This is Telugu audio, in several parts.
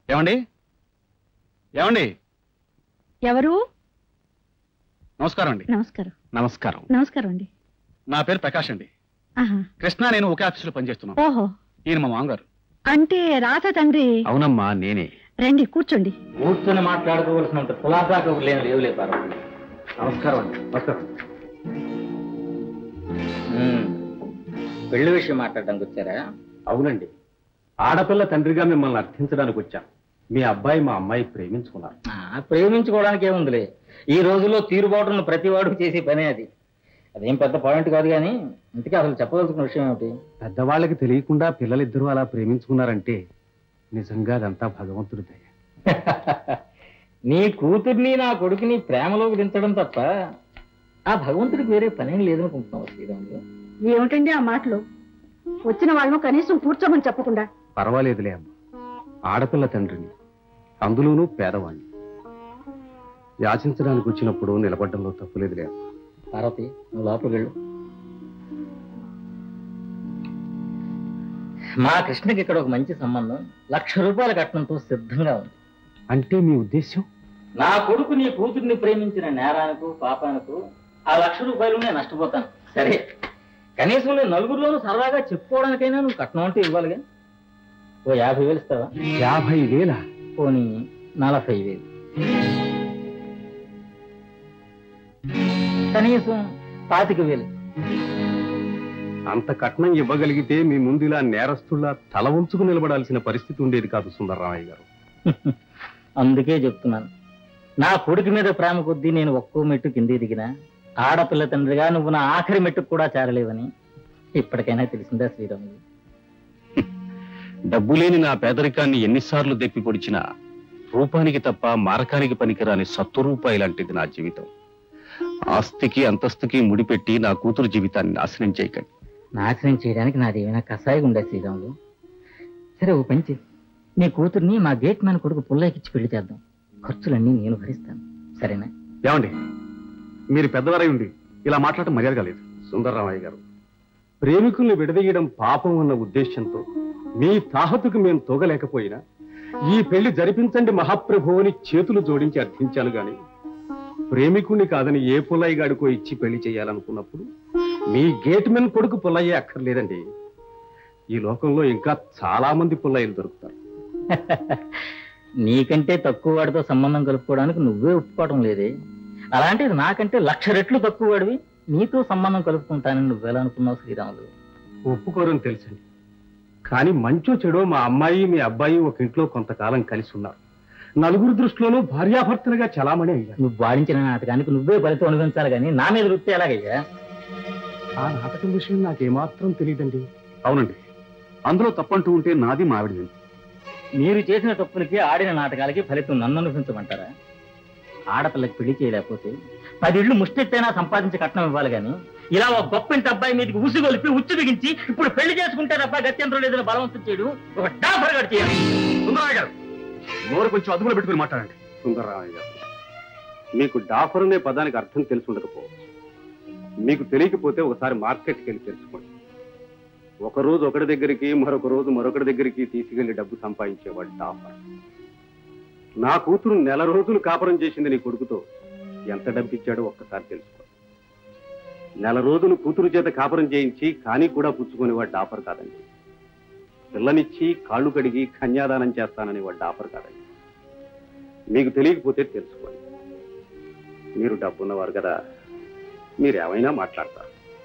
ఏమండి ఏమండి ఎవరు నమస్కారం అండి నమస్కారం నమస్కారం నమస్కారం అండి నా పేరు ప్రకాష్ అండి ఆహా కృష్ణ నేను ఒకే ఆఫీసులో పనిచేస్తున్నాం ఓహో ఈయన మా మామగారు అంటే రాధ తండ్రి అవునమ్మా నేనే రండి కూర్చోండి కూర్చొని మాట్లాడుకోవాల్సినంత కులాసా లేని లేవు లేదు పార్వతి నమస్కారం అండి నమస్కారం ఉమ్. పెళ్లి విషయం మాట్లాడడానికి వచ్చారా అవునండి ఆడపిల్ల తండ్రిగా మిమ్మల్ని అర్థించడానికి వచ్చాం మీ అబ్బాయి మా అమ్మాయి ప్రేమించుకున్నారు ఆ, ప్రేమించుకోవడానికి ఏముందిలే ఈ రోజుల్లో తీరుబాటును ప్రతివాడు చేసే పనే అది అదేం పెద్ద పాయింట్ కాదు కానీ ఇంతకీ అసలు చెప్పదలుచుకున్న విషయం ఏమిటి పెద్దవాళ్ళకి తెలియకుండా పిల్లలిద్దరూ అలా ప్రేమించుకున్నారంటే నిజంగా అదంతా భగవంతుడి దయ నీ కూతుర్ని నా కొడుకుని ప్రేమలోకి దించడం తప్ప ఆ భగవంతుడికి వేరే పనేం లేదనుకుంటున్నావు శ్రీరాములు ఏమిటండి ఆ మాటలు వచ్చిన వాళ్ళను కనీసం కూర్చోమని చెప్పకుండా పర్వాలేదులే అమ్మ ఆడపిల్ల తండ్రిని అందులోనూ పేదవాణ్ణి యాచించడానికి వచ్చినప్పుడు నిలబడ్డంలో తప్పులేదులే అమ్మ పార్వతి నువ్వు లోపలికి వెళ్ళు మా కృష్ణకి ఇక్కడ ఒక మంచి సంబంధం లక్ష రూపాయల కట్నంతో సిద్ధంగా ఉంది అంటే మీ ఉద్దేశం నా కొడుకు నీ కూతుర్ని ప్రేమించిన నేరానికి పాపానికి ఆ లక్ష రూపాయలు నేను నష్టపోతాను సరే కనీసం నేను నలుగురిలోనూ సరదాగా చెప్పుకోవడానికైనా నువ్వు కట్నం అంటే ఇవ్వాలిగా ఓ యాభై వేలు ఇస్తావా యాభై వేల పోనీ నలభై వేలు కనీసం పాతిక వేలు అంత కట్నం ఇవ్వగలిగితే మీ ముందు ఇలా నేరస్తుల్లా తల ఉంచుకు నిలబడాల్సిన పరిస్థితి ఉండేది కాదు సుందరరామయ్య గారు అందుకే చెప్తున్నాను నా కొడుకు మీద ప్రేమ కొద్దీ నేను ఒక్కో మెట్టు కిందే దిగినా ఆడపిల్ల తండ్రిగా నువ్వు నా ఆఖరి మెట్టుకు కూడా చేరలేవని ఇప్పటికైనా తెలిసిందా శ్రీరాములు డబ్బు లేని నా పేదరికాన్ని ఎన్నిసార్లు దెప్పి పొడిచినా రూపానికి తప్ప మారకానికి పనికిరాని సత్తు రూపాయి లాంటిది నా జీవితం ఆస్తికి అంతస్తుకి ముడిపెట్టి నా కూతురు జీవితాన్ని నాశనం చేయకండి నాశనం చేయడానికి నాదేమైనా కషాయి ఉండే శ్రీరాములు సరే ఓ పంచి నీ కూతుర్ని మా గేట్ మ్యాన్ కొడుకు పుల్లయ్యకిచ్చి పెళ్లి చేద్దాం ఖర్చులన్నీ నేను భరిస్తాను సరేనా ఏమండి మీరు పెద్దవారై ఉండి ఇలా మాట్లాడటం మర్యాదగా లేదు సుందరరామయ్య గారు ప్రేమికుల్ని విడదీయడం పాపం అన్న ఉద్దేశంతో మీ తాహతుకు మేము తోగలేకపోయినా ఈ పెళ్లి జరిపించండి మహాప్రభు అని చేతులు జోడించి అర్థించాను గాని ప్రేమికుణ్ణి కాదని ఏ పుల్లయ్య గాడికో ఇచ్చి పెళ్లి చేయాలనుకున్నప్పుడు మీ గేట్ మెన్ కొడుకు పుల్లయ్యే అక్కర్లేదండి ఈ లోకంలో ఇంకా చాలా మంది పుల్లయ్యలు దొరుకుతారు నీకంటే తక్కువ వాడితో సంబంధం కలుపుకోవడానికి నువ్వే ఒప్పుకోవడం లేదే అలాంటిది నాకంటే లక్ష రెట్లు తక్కువ వాడివి నీతో సంబంధం కలుపుకుంటానని నువ్వెలా అనుకున్నావు శ్రీరాములు ఒప్పుకోరని తెలుసండి కానీ మంచో చెడో మా అమ్మాయి మీ అబ్బాయి ఒక ఇంట్లో కొంతకాలం కలిసి ఉన్నారు నలుగురు దృష్టిలోనూ భార్యాభర్తలుగా చలామణి అయ్యారు నువ్వు వాడించిన నాటకానికి నువ్వే ఫలితం అనుభవించాలి కానీ నా మీద వృత్తి ఎలాగయ్యా ఆ నాటకం విషయం నాకేమాత్రం తెలియదండి అవునండి అందులో తప్పంటూ ఉంటే నాది మావిడిది మీరు చేసిన తప్పులకి ఆడిన నాటకాలకి ఫలితం నన్ను అనుభవించమంటారా ఆడపిల్లకి పెళ్లి చేయలేకపోతే పది ఇళ్ళు ముష్టెత్తైనా సంపాదించి కట్నం ఇవ్వాలి కానీ ఇలా ఒక గొప్పంటి అబ్బాయి మీదకి ఉసిగొలిపి ఉచ్చు బిగించి ఇప్పుడు పెళ్లి చేసుకుంటారు అబ్బాయి గత్యంతరం లేదని బలవంతం చేయడు ఒక డాఫర్ గడి చేయాలి సుందరరావు గారు నోరు కొంచెం అదుపులో పెట్టుకుని మాట్లాడండి సుందరరామయ్య గారు మీకు డాఫర్ అనే పదానికి అర్థం తెలిసి ఉండకపోవచ్చు మీకు తెలియకపోతే ఒకసారి మార్కెట్కి వెళ్ళి తెలుసుకోండి ఒక రోజు ఒకటి దగ్గరికి మరొక రోజు మరొకటి దగ్గరికి తీసుకెళ్లి డబ్బు సంపాదించేవాడు డాఫర్ నా కూతురు నెల రోజులు కాపురం చేసింది నీ కొడుకుతో ఎంత డబ్బు ఇచ్చాడో ఒక్కసారి తెలుసుకో నెల రోజులు కూతురు చేత కాపురం చేయించి కానీ కూడా పుచ్చుకునేవాడు డాఫర్ కాదండి పిల్లనిచ్చి కాళ్ళు కడిగి కన్యాదానం చేస్తానని వాడు డాఫర్ కాదండి మీకు తెలియకపోతే తెలుసుకోండి మీరు డబ్బున్నవారు కదా మీరు ఏమైనా మాట్లాడతారు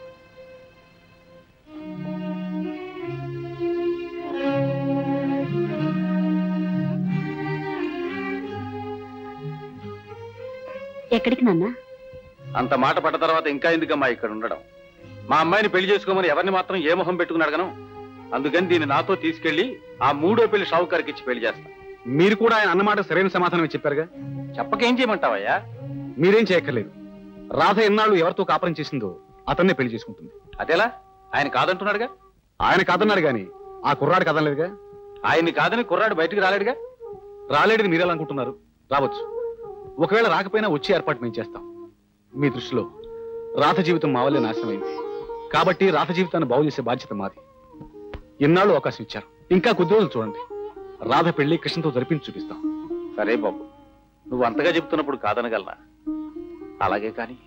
ఎక్కడికి నాన్న అంత మాట పడ్డ తర్వాత ఇంకా ఎందుకమ్మా ఇక్కడ ఉండడం మా అమ్మాయిని పెళ్లి చేసుకోమని ఎవరిని మాత్రం ఏ మొహం పెట్టుకుని అడగను అందుకని దీన్ని నాతో తీసుకెళ్లి ఆ మూడో పెళ్లి షావుకారికి ఇచ్చి పెళ్లి చేస్తా మీరు కూడా ఆయన అన్నమాట సరైన సమాధానం చెప్పారుగా చెప్పకేం చేయమంటావయ్యా మీరేం చేయక్కర్లేదు రాధ ఎన్నాళ్ళు ఎవరితో కాపురం చేసిందో అతన్నే పెళ్లి చేసుకుంటుంది అదేలా ఆయన కాదంటున్నాడుగా ఆయన కాదన్నాడు గాని ఆ కుర్రాడు కదనలేదుగా ఆయన్ని కాదని కుర్రాడు బయటికి రాలేడుగా రాలేడని మీరెలా అనుకుంటున్నారు రావచ్చు ఒకవేళ రాకపోయినా వచ్చే ఏర్పాటు మేము చేస్తాం మీ దృష్టిలో రాత జీవితం మా వల్లే నాశనమైంది కాబట్టి రాత జీవితాన్ని బాగు చేసే బాధ్యత మాది ఎన్నాళ్ళు అవకాశం ఇచ్చారు ఇంకా కొద్ది రోజులు చూడండి రాధ పెళ్లి కృష్ణతో జరిపించి చూపిస్తాం సరే బాబు నువ్వు అంతగా చెప్తున్నప్పుడు కాదనగలనా అలాగే కానీ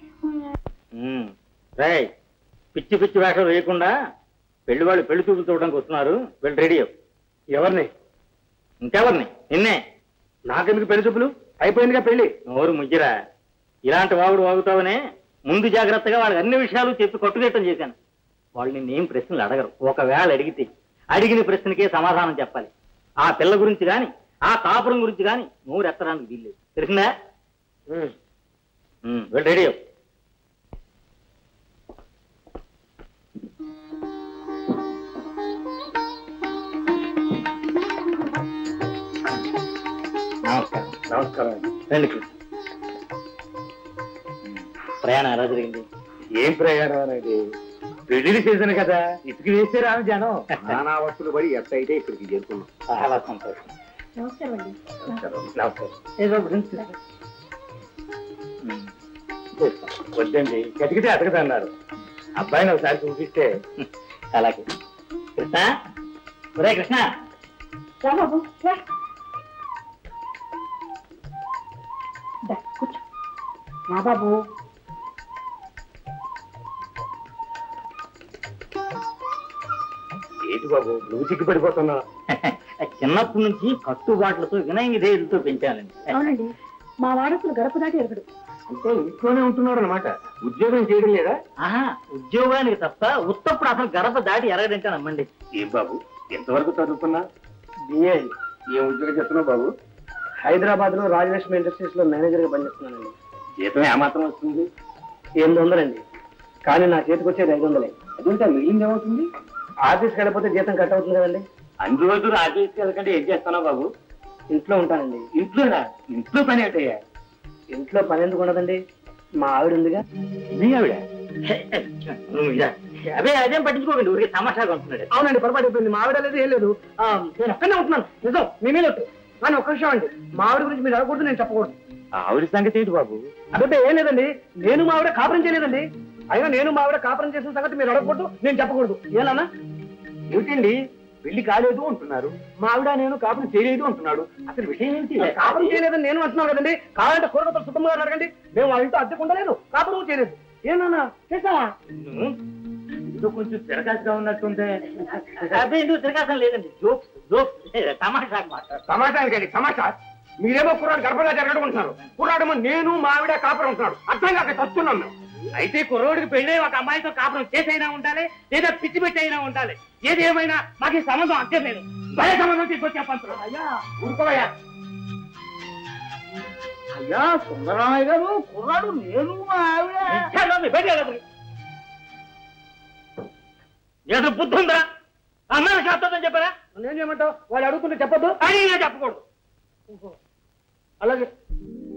రేయ్ పిచ్చి పిచ్చి వేషాలు వేయకుండా పెళ్లి వాళ్ళు పెళ్లి చూపులు చూడడానికి వస్తున్నారు వెళ్ళి రెడీ అవ్వు. ఎవరిని ఇంకెవరిని నిన్నే నాకెందుకు పెళ్లి చూపులు అయిపోయిందిగా పెళ్లి నోరు ముగ్గిరా ఇలాంటి వాగుడు వాగుతావనే ముందు జాగ్రత్తగా వాళ్ళకి అన్ని విషయాలు చెప్పి కట్టుదిట్టం చేశాను వాళ్ళు నిన్నేం ప్రశ్నలు అడగరు ఒకవేళ అడిగితే అడిగిన ప్రశ్నకే సమాధానం చెప్పాలి ఆ పిల్ల గురించి గాని ఆ కాపురం గురించి గాని నోరు ఎత్తడానికి వీల్లేదు తెలిసిందా ఉమ్, వెళ్ళి రెడీ అవ్వు. నమస్కారం నమస్కారం రండి కృష్ణ. ప్రయాణం ఎలా జరిగింది ఏం ప్రయాణం అనేది పెళ్లి సీజన్ కదా ఇసుకు వేస్తే రాను జనం నానా వస్తువులు పడి ఎట్ట అయితే ఇక్కడికి చేరుకున్నాం చాలా సంతోషం నమస్కారం అండి నమస్కారం ఏదో గురించి ఉమ్. వద్దండి గతికితే అతకదన్నారు అబ్బాయిని ఒకసారి చూపిస్తే అలాగే కృష్ణ ఒరే కృష్ణ రా బాబు రా దా, కూర్చో రా బాబు ఏంటి బాబు నువ్వు సిగ్గుపడిపోతున్నా చిన్నప్పటి నుంచి కట్టుబాట్లతో వినయంగిదేయులతో పెంచానండి అవునండి మా వారసులు గడప దాటి ఎరగడు అంటే ఇంట్లోనే ఉంటున్నారు అనమాట ఉద్యోగం చేయడం లేదా ఆహా ఉద్యోగానికి తప్ప ఉత్తప్పుడు అసలు గడప దాటి ఎరగడంటే నమ్మండి ఏం బాబు ఎంతవరకు చదువుకున్నా బిఏ ఏం ఉద్యోగం చేస్తున్నావు బాబు హైదరాబాద్ లో రాజలక్ష్మి ఇండస్ట్రీస్ లో మేనేజర్ గా పనిచేస్తున్నానండి జీతం ఏమాత్రం వస్తుంది ఎనిమిది వందలండి కానీ నా చేతికి వచ్చేది ఐదు వందలే అదంతా మిగిలింది ఏమవుతుంది ఆఫీస్కి వెళ్ళిపోతే జీతం కట్ అవుతుంది కదండి అన్ని రోజులు ఆఫీస్కి వెళ్ళకంటే ఏం చేస్తున్నావు బాబు ఇంట్లో ఉంటానండి ఇంట్లోనా ఇంట్లో పని ఏంటయ్యా ఇంట్లో పని ఎందుకు ఉండదండి మా ఆవిడ ఉందిగా మీ ఆవిడ నువ్వు ఇలా. అదే అదేం పట్టించుకోకండి ఊరికి తమాషాగా ఉంటున్నాడు అవునండి పొరపాటు అయిపోయింది మా ఆవిడ లేదు ఏం లేదు ఆ, నేను ఒక్కనే ఉంటున్నాను నిజం నేనే లేదు కానీ ఒక్క విషయం అండి మా ఆవిడ గురించి మీరు అడగకూడదు నేను చెప్పకూడదు ఆవిడ సంగతి ఏంటి బాబు అదే ఏం లేదండి నేను మా ఆవిడ కాపురం చేయలేదండి అయినా నేను మా ఆవిడ కాపురం చేసిన సంగతి మీరు అడగకూడదు నేను చెప్పకూడదు ఏనా ఏమిటండి పెళ్లి కాలేదు అంటున్నారు మా ఆవిడ నేను కాపురం చేయలేదు అంటున్నాడు అసలు విషయం ఏంటి కాపురం చేయలేదని నేను అంటున్నాను కదండి కావాలంటే కూరగాయలు సుఖంగా అడగండి మేము వాళ్ళ ఇంట్లో అద్దెకు ఉండలేదు కాపురం చేయలేదు ఏనా చేసావా ఇది కొంచెం తిరగాసిగా ఉన్నట్టుంటే అదే ఎందుకు తిరగాసం లేదండి జోక్స్ జోక్స్ తమాషా మాట సమాచారానికి సమాచా మీరేమో కుర్రాడు గర్భంగా జరగడం ఉంటున్నారు కుర్రాడేమో నేను మావిడ కాపురం ఉంటున్నాడు అర్థం కాక చస్తున్నాం మేము అయితే కుర్రోడికి పెళ్ళి ఒక అమ్మాయితో కాపురం చేసైనా ఉండాలి లేదా పిచ్చి పెట్టి అయినా ఉండాలి ఏది ఏమైనా మాకు ఈ సంబంధం అంతే లేదు భయ సంబంధం తీసుకొచ్చే పంతులు అయ్యా ఊరుకోవయ్యా అయ్యా సుందరరామయ్య గారు కుర్రాడు నేను మా ఆవిడ ఏదో బుద్ధి ఉందా అమ్మాయి శాస్త్రం చెప్పారా నేనేం చేయమంటావు వాళ్ళు అడుగుతుంటే చెప్పొద్దు అని నేను చెప్పకూడదు అలాగే